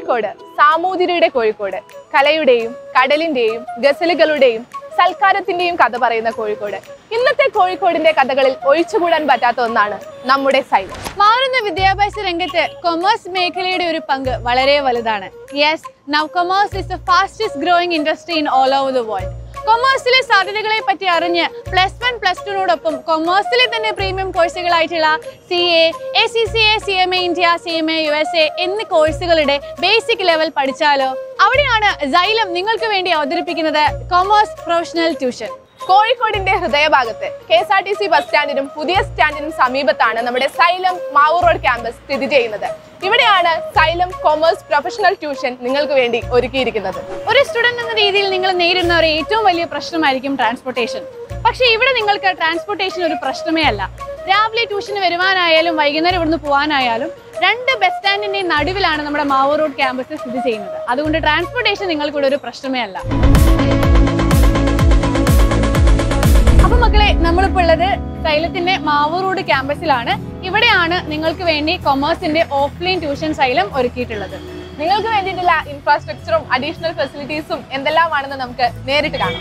കോഴിക്കോട് സാമൂതിരിയുടെ കോഴിക്കോട് കലയുടെയും കടലിന്റെയും ഗസലുകളുടെയും സൽക്കാരത്തിന്റെയും കഥ പറയുന്ന കോഴിക്കോട് ഇന്നത്തെ കോഴിക്കോടിന്റെ കഥകളിൽ ഒഴിച്ചുകൂടാൻ പറ്റാത്ത ഒന്നാണ് നമ്മുടെ സൈലം മാറുന്ന വിദ്യാഭ്യാസ രംഗത്ത് കൊമേഴ്സ് മേഖലയുടെ ഒരു പങ്ക് വളരെ വലുതാണ് yes now commerce is the fastest growing industry in all over the world കൊമേഴ്സിലെ സാധ്യതകളെ പറ്റി അറിഞ്ഞ് പ്ലസ് വൺ പ്ലസ് ടുനോടൊപ്പം കൊമേഴ്സിലെ തന്നെ പ്രീമിയം കോഴ്സുകളായിട്ടുള്ള C A A C C A C M A India C M A U S A എന്നീ കോഴ്സുകളുടെ ബേസിക് ലെവൽ പഠിച്ചാലോ അവിടെയാണ് സൈലം നിങ്ങൾക്ക് വേണ്ടി അവതരിപ്പിക്കുന്നത് കൊമേഴ്സ് പ്രൊഫഷണൽ ട്യൂഷൻ കോഴിക്കോടിന്റെ ഹൃദയഭാഗത്ത് K S R T C bus സ്റ്റാൻഡിനും പുതിയ സ്റ്റാൻഡിനും സമീപത്താണ് നമ്മുടെ സൈലം മാവൂർ റോഡ് ക്യാമ്പസ് സ്ഥിതി ചെയ്യുന്നത് ഇവിടെയാണ് സൈലം കൊമേഴ്സ് പ്രൊഫഷണൽ ട്യൂഷൻ നിങ്ങൾക്ക് വേണ്ടി ഒരുക്കിയിരിക്കുന്നത് ഒരു സ്റ്റുഡന്റ് എന്ന രീതിയിൽ നിങ്ങൾ നേരിടുന്ന ഒരു ഏറ്റവും വലിയ പ്രശ്നമായിരിക്കും ട്രാൻസ്പോർട്ടേഷൻ പക്ഷേ ഇവിടെ നിങ്ങൾക്ക് ട്രാൻസ്പോർട്ടേഷൻ ഒരു പ്രശ്നമേ അല്ല രാവിലെ ട്യൂഷന് വരുവാനായാലും വൈകുന്നേരം ഇവിടുന്ന് പോകാനായാലും രണ്ട് ബസ് സ്റ്റാൻഡിന്റെ നടുവിലാണ് നമ്മുടെ മാവൂർ റോഡ് ക്യാമ്പസ് സ്ഥിതി ചെയ്യുന്നത് അതുകൊണ്ട് ട്രാൻസ്പോർട്ടേഷൻ നിങ്ങൾക്കൂടെ ഒരു പ്രശ്നമേ അല്ല അപ്പൊ മക്കളെ നമ്മളിപ്പോൾ ഉള്ളത് സൈലത്തിന്റെ മാവൂർ റോഡ് ക്യാമ്പസിലാണ് ഇവിടെയാണ് നിങ്ങൾക്ക് വേണ്ടി കൊമേഴ്സിന്റെ ഓഫ്ലൈൻ ട്യൂഷൻ സൈലം ഒരുക്കിയിട്ടുള്ളത് നിങ്ങൾക്ക് വേണ്ടിയിട്ടുള്ള ഇൻഫ്രാസ്ട്രക്ചറും അഡീഷണൽ ഫെസിലിറ്റീസും എന്തെല്ലാമാണെന്ന് നമുക്ക് നേരിട്ട് കാണാം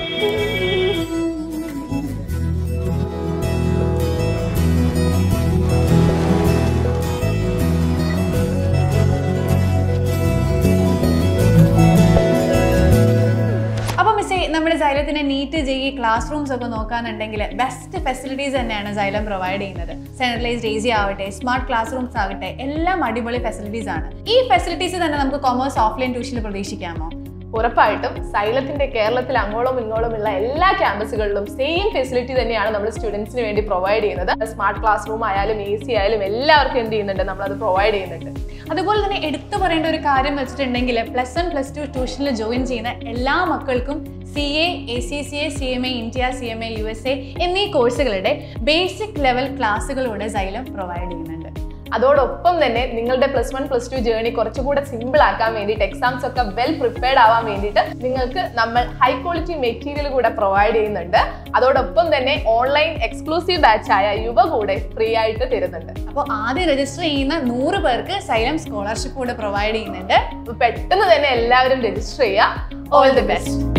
അപ്പൊ മിസ്സേ നമ്മുടെ സൈലത്തിന്റെ നീറ്റ് ജെഇ ക്ലാസ് റൂംസ് ഒക്കെ നോക്കാന്നുണ്ടെങ്കിൽ ബെസ്റ്റ് ഫെസിലിറ്റീസ് തന്നെയാണ് സൈലം പ്രൊവൈഡ് ചെയ്യുന്നത് സെൻട്രലൈസ്ഡ് എ സി ആവട്ടെ സ്മാർട്ട് ക്ലാസ് റൂംസ് ആകട്ടെ എല്ലാം അടിപൊളി ഫെസിലിറ്റീസ് ആണ് ഈ ഫെസിലിറ്റീസ് തന്നെ നമുക്ക് കൊമേഴ്സ് ഓഫ്ലൈൻ ട്യൂഷനിൽ പ്രതീക്ഷിക്കാമോ ഉറപ്പായിട്ടും സൈലത്തിന്റെ കേരളത്തിൽ അങ്ങോളം ഇങ്ങോളം ഉള്ള എല്ലാ ക്യാമ്പസുകളിലും സെയിം ഫെസിലിറ്റി തന്നെയാണ് നമ്മൾ സ്റ്റുഡൻസിന് വേണ്ടി പ്രൊവൈഡ് ചെയ്യുന്നത് സ്മാർട്ട് ക്ലാസ് റൂം ആയാലും എ സി ആയാലും എല്ലാവർക്കും എന്ത് ചെയ്യുന്നുണ്ട് നമ്മൾ അത് പ്രൊവൈഡ് ചെയ്യുന്നുണ്ട് അതുപോലെ തന്നെ എടുത്തു പറയേണ്ട ഒരു കാര്യം വെച്ചിട്ടുണ്ടെങ്കിൽ പ്ലസ് വൺ പ്ലസ് ടു ട്യൂഷനിൽ ജോയിൻ ചെയ്യുന്ന എല്ലാ മക്കൾക്കും C A A C C A C M A India C M A U S A എന്നീ കോഴ്സുകളുടെ ബേസിക് ലെവൽ ക്ലാസ്സുകളൂടെ സൈലം പ്രൊവൈഡ് ചെയ്യുന്നുണ്ട് അതോടൊപ്പം തന്നെ നിങ്ങളുടെ plus one plus two journey കുറച്ചുകൂടെ സിമ്പിൾ ആക്കാൻ വേണ്ടിയിട്ട് എക്സാംസ് ഒക്കെ വെൽ പ്രിപ്പയർഡ് ആവാൻ വേണ്ടിയിട്ട് നിങ്ങൾക്ക് നമ്മൾ ഹൈ ക്വാളിറ്റി മെറ്റീരിയൽ കൂടെ പ്രൊവൈഡ് ചെയ്യുന്നുണ്ട് അതോടൊപ്പം തന്നെ ഓൺലൈൻ എക്സ്ക്ലൂസീവ് ബാച്ച് ആയ യുവ കൂടെ ഫ്രീ ആയിട്ട് തരുന്നുണ്ട് അപ്പോൾ ആദ്യം രജിസ്റ്റർ ചെയ്യുന്ന നൂറ് പേർക്ക് സൈലം സ്കോളർഷിപ്പ് കൂടെ പ്രൊവൈഡ് ചെയ്യുന്നുണ്ട് അപ്പൊ പെട്ടെന്ന് തന്നെ എല്ലാവരും രജിസ്റ്റർ ചെയ്യുക ഓൾ ദി ബെസ്റ്റ്